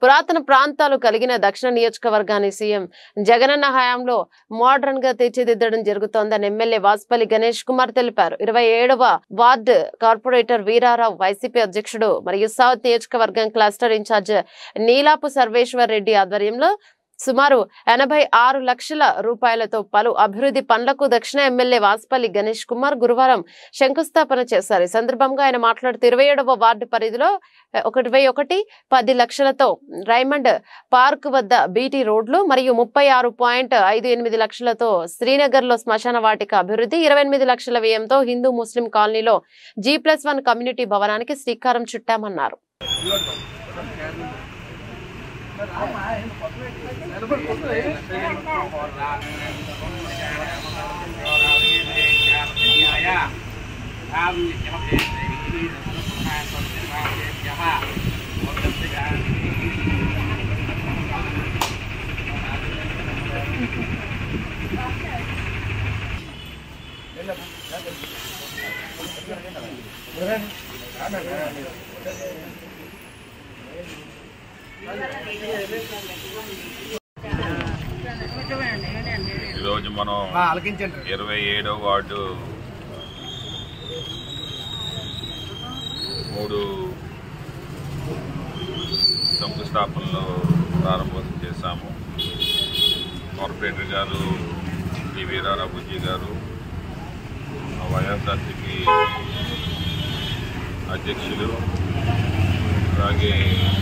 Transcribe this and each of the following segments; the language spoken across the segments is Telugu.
పురాతన ప్రాంతాలు కలిగిన దక్షిణ నియోజకవర్గాన్ని సీఎం జగనన్న హయాంలో మోడర్న్ గా తీర్చిదిద్దడం జరుగుతోందని ఎమ్మెల్యే వాసుపల్లి గణేష్ కుమార్ తెలిపారు ఇరవై ఏడవ వార్డు కార్పొరేటర్ వీరారావు వైసీపీ అధ్యక్షుడు మరియు సౌత్ నియోజకవర్గం క్లస్టర్ ఇన్ఛార్జ్ నీలాపు సర్వేశ్వర్ రెడ్డి ఆధ్వర్యంలో సుమారు ఎనభై ఆరు లక్షల రూపాయలతో పలు అభివృద్ధి పనులకు దక్షిణ ఎమ్మెల్యే వాసుపల్లి గణేష్ కుమార్ గురువారం శంకుస్థాపన చేశారు ఈ సందర్భంగా ఆయన మాట్లాడుతూ ఇరవై ఏడవ వార్డు పరిధిలో ఒకటి వెయ్యి ఒకటి పది లక్షలతో రైమండ్ పార్క్ వద్ద బీటీ రోడ్లు మరియు ముప్పై ఆరు పాయింట్ ఐదు ఎనిమిది లక్షలతో శ్రీనగర్ లో శ్మశాన వాటిక అభివృద్ధి ఇరవై ఎనిమిది లక్షల వ్యయంతో హిందూ ముస్లిం కాలనీలో జీ ప్లస్ వన్ కమ్యూనిటీ భవనానికి శ్రీకారం చుట్టామన్నారు ఈరోజు మనం ఆలకించండి ఇరవై ఏడో వార్డు మూడు శంకుస్థాపనలో ప్రారంభం చేశాము కార్పొరేటర్ గారు డి వీరారావు బుజ్జి గారు వైఎస్ఆర్సీపీ అధ్యక్షులు అలాగే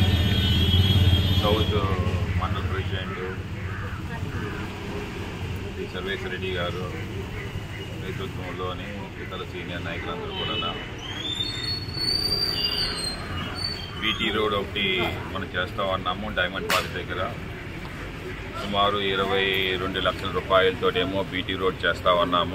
సౌత్ మండల ప్రెసిడెంట్ శ్రీ సర్వేశ్వర రెడ్డి గారు నేతృత్వంలోని ఇతర సీనియర్ నాయకులందరూ కూడా బీటీ రోడ్ ఒకటి మనం చేస్తా ఉన్నాము డైమండ్ పార్క్ దగ్గర సుమారు ఇరవై రెండు లక్షల రూపాయలతోటేమో బీటీ రోడ్ చేస్తా ఉన్నాము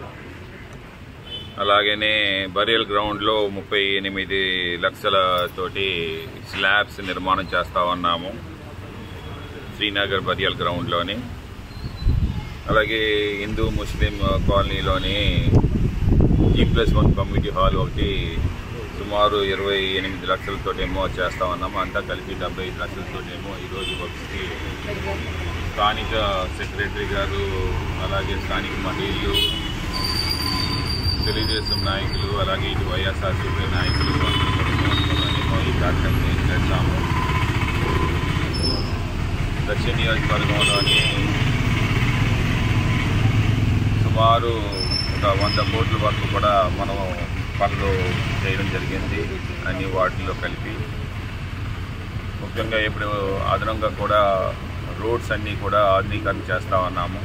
అలాగనే బరియల్ గ్రౌండ్లో ముప్పై ఎనిమిది లక్షలతోటి స్లాబ్స్ నిర్మాణం చేస్తా ఉన్నాము శ్రీనగర్ బరియల్ గ్రౌండ్లోని అలాగే హిందూ ముస్లిం కాలనీలోని G plus one community hall ఒకటి సుమారు ఇరవై ఎనిమిది లక్షలతోటేమో చేస్తా ఉన్నాము అంతా కలిపి డెబ్బై ఐదు లక్షలతోటేమో ఈరోజు ఒకటి స్థానిక సెక్రటరీ గారు అలాగే స్థానిక మహిళలు తెలుగుదేశం నాయకులు అలాగే ఇటు వైఎస్ఆర్సీపీ నాయకులు అందరూ కూడా మేము ఈ కార్యక్రమం చేస్తాము దక్షిణ నియోజకవర్గంలోని సుమారు ఒక వంద కోట్ల వరకు కూడా మనం పనులు చేయడం జరిగింది అన్ని వాటిల్లో కలిపి ముఖ్యంగా ఇప్పుడు అదనంగా కూడా రోడ్స్ అన్నీ కూడా ఆధునీకరణ చేస్తా ఉన్నాము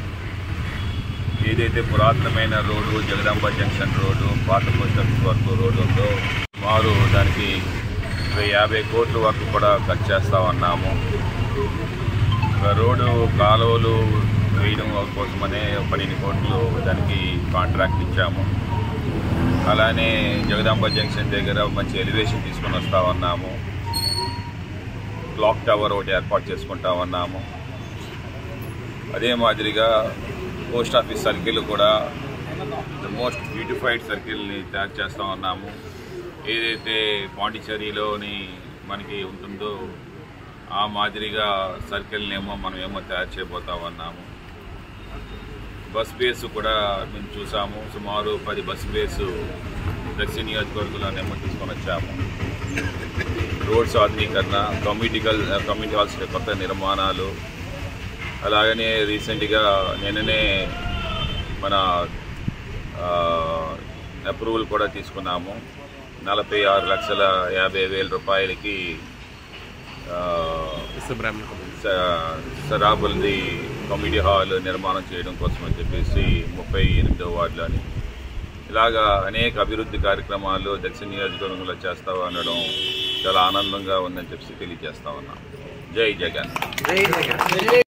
ఏదైతే పురాతనమైన రోడ్డు జగదాంబ జంక్షన్ రోడ్డు పాత పోస్ట్ ఆఫీస్ వరకు రోడ్డు ఉందో సుమారు దానికి ఒక యాభై కోట్ల వరకు కూడా ఖర్చు చేస్తా ఉన్నాము ఒక రోడ్డు కాలువలు వేయడం కోసమనే పన్నెండు కోట్లు దానికి కాంట్రాక్ట్ ఇచ్చాము అలానే జగదాంబ జంక్షన్ దగ్గర మంచి ఎలివేషన్ తీసుకొని వస్తా ఉన్నాము క్లాక్ టవర్ ఒకటి ఏర్పాటు చేసుకుంటా ఉన్నాము అదే మాదిరిగా పోస్ట్ ఆఫీస్ సర్కిల్ కూడా ద మోస్ట్ బ్యూటిఫైడ్ సర్కిల్ని తయారు చేస్తూ ఉన్నాము ఏదైతే పాండిచ్చేరిలోని మనకి ఉంటుందో ఆ మాదిరిగా సర్కిల్ని ఏమో మనం ఏమో తయారు చేయబోతా ఉన్నాము బస్ బేస్ కూడా మేము చూసాము సుమారు పది బస్ బేస్ దక్షిణ నియోజకవర్గంలోనేమో తీసుకొని వచ్చాము రోడ్స్ ఆధునీకరణ కమ్యూనిటికల్ కమ్యూనిటీ హాల్స్ కొత్త నిర్మాణాలు అలాగనే రీసెంట్గా నిన్ననే మన అప్రూవల్ కూడా తీసుకున్నాము నలభై ఆరు లక్షల యాభై వేల రూపాయలకి ఆ, స- సరాబుల్ది కమ్యూనిటీ హాల్ నిర్మాణం చేయడం కోసం అని చెప్పేసి ముప్పై ఎనిమిదో వార్డులోని ఇలాగా అనేక అభివృద్ధి కార్యక్రమాలు దక్షిణ నియోజకవర్గంలో చేస్తా ఉండడం చాలా ఆనందంగా ఉందని చెప్పి తెలియజేస్తా ఉన్నాం జై జగన్